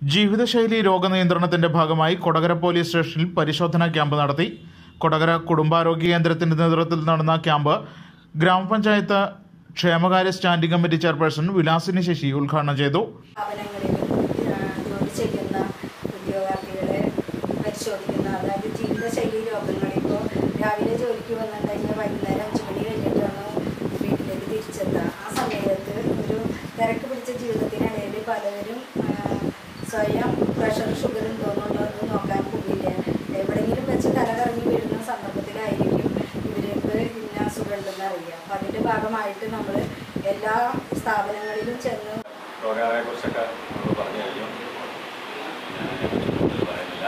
ജീവിതശൈലി രോഗനിയന്ത്രണത്തിന്റെ ഭാഗമായി കൊടകര പോലീസ് സ്റ്റേഷനിൽ പരിശോധനാ ക്യാമ്പ് നടത്തി കൊടകര കുടുംബാരോഗ്യ കേന്ദ്രത്തിന്റെ നേതൃത്വത്തിൽ നടന്ന ക്യാമ്പ് ഗ്രാമപഞ്ചായത്ത് ക്ഷേമകാര്യ standing committee chairperson Vilasini Sasi ഉദ്ഘാടനം ചെയ്തു സ്ഥാപനങ്ങളിലും ആ, ജോലി ചെയ്യുന്ന ഉദ്യോഗാർത്ഥികളെ പരിശോധിക്കുന്ന അതായത് ജീവിതശൈലി രോഗങ്ങൾ ഇപ്പോൾ രാവിലെ ജോലിക്ക് വന്നിട്ടുണ്ടെങ്കിൽ വൈകുന്നേരം അഞ്ച് മണി കഴിഞ്ഞിട്ടാണ് വീട്ടിലേക്ക് തിരിച്ചെത്തുക ആ സമയത്ത് ഒരു തിരക്ക് പിടിച്ച ജീവിതത്തിനിടയിൽ പലവരും ആ, സ്വയം പ്രഷർ ഷുഗറും തോന്നുന്നുണ്ടോ നോക്കാൻ പോകില്ല എവിടെയെങ്കിലും വെച്ച് തലകറങ്ങി വീഴുന്ന സന്ദർഭത്തിലായിരിക്കും ഇവർക്ക് ഇന്ന അസുഖമുണ്ടെന്ന് അറിയുക അപ്പം അതിൻ്റെ ഭാഗമായിട്ട് നമ്മൾ എല്ലാ സ്ഥാപനങ്ങളിലും ചെന്ന് രോഗങ്ങളെ കുറിച്ചൊക്കെ നമ്മൾ പറഞ്ഞു കഴിഞ്ഞു ഞാൻ അതിനെപ്പറ്റി കൂടുതൽ പറയുന്നില്ല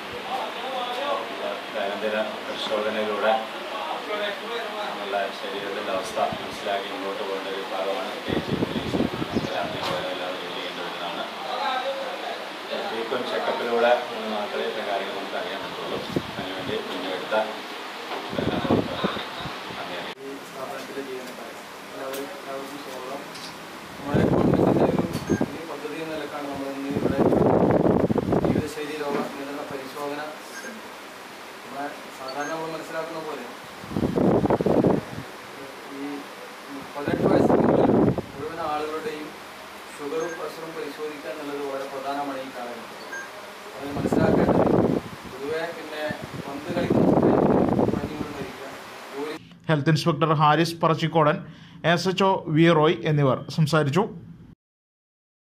ദൈനംദിന പരിശോധനയിലൂടെ നമ്മളുടെ ശരീരത്തിൻ്റെ അവസ്ഥ മനസ്സിലാക്കി മുന്നോട്ട് പോകേണ്ട ഒരു ഭാഗമാണ് പ്രത്യേകിച്ച് പോലീസ് രാത്രികളെല്ലാം ജോലി ചെയ്യേണ്ടി വരുന്നതാണ് ഫ്രീക്വൻറ്റ് ചെക്കപ്പിലൂടെ മാത്രമേ ഇത്തരം കാര്യങ്ങൾ നമുക്ക് അറിയാൻ പറ്റുള്ളൂ അതിനുവേണ്ടി മുൻകെടുത്ത ഇതെല്ലാം നമുക്ക് നന്ദി അറിയിക്കുന്നു. ഈ സ്ഥാപനത്തിലെ ജീവനക്കാർ എല്ലാവരും എല്ലാവർക്കും സ്വാഗതം നമ്മുടെ ഗവൺമെൻറ്റിൻ്റെ ഒരു പുതിയ പദ്ധതി എന്ന നിലക്കാണ് നമ്മൾ ഇന്ന് ഇവിടെ ജീവിതശൈലി രോഗ നിയന്ത്രണ പരിശോധന നമ്മളെ സാധാരണ നമ്മൾ മനസ്സിലാക്കുന്ന പോലെ ഈ പതിനെട്ട് വയസ്സിന് മുതൽ മുഴുവൻ ആളുകളുടെയും ഷുഗറും പ്രഷറും പരിശോധിക്കുക എന്നുള്ളത് വളരെ പ്രധാനമാണ് ഈ കാലഘട്ടത്തിൽ അത് മനസ്സിലാക്കേണ്ടത് പൊതുവെ പിന്നെ പന്ത് കളിക്കുന്ന സമയത്ത് പനികൊണ്ട് മരിക്കുക ജോലി health inspector Haris Parachikodan S H O V Roy എന്നിവർ സംസാരിച്ചു